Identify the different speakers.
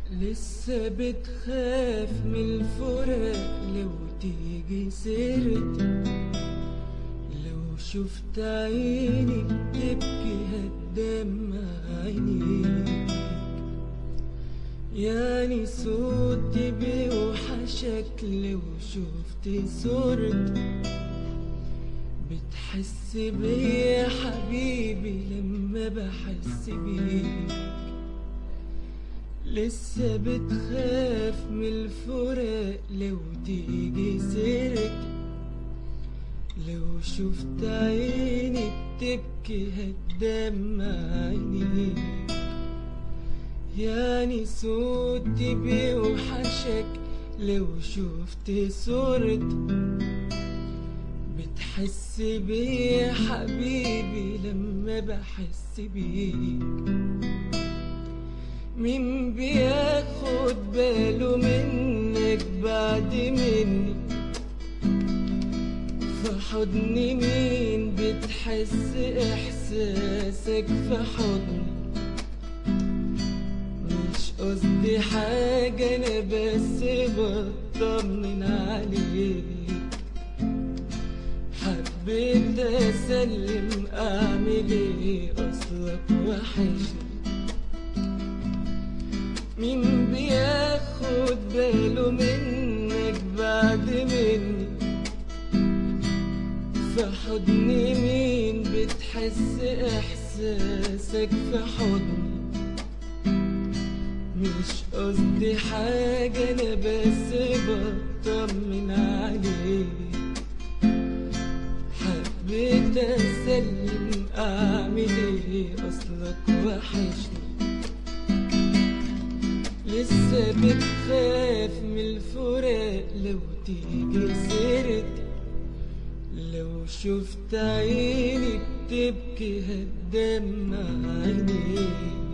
Speaker 1: لسه بتخاف من الفراق لو تيجي سيرتي لو شفت عيني تبكي هتدمع عينيك يعني صوتي بيوحشك لو شفت صورتي بتحس بيا يا حبيبي لما بحس بيك لسه بتخاف من الفراق لو تيجي سيرك لو شفت عيني بتبكي هتدمع عينيك يعني صوتي بيوحشك لو شفت صورتي بتحس بيا يا حبيبي لما بحس بيك مين بياخد باله منك بعد مني في حضني مين بتحس احساسك في حضني مش قصدي حاجة انا بس بطمن عليك حبيت اسلم اعمل ايه اصلك وحشني مين بياخد باله منك بعد مني في حضني مين بتحس احساسك في حضني مش قصدي حاجة انا بس بطمن عليك حبيت اسلم اعمل ايه اصلك وحشني لسه بتخاف من الفراق لو تيجي سيرتي لو شفت عيني بتبكي هتدمع عينيك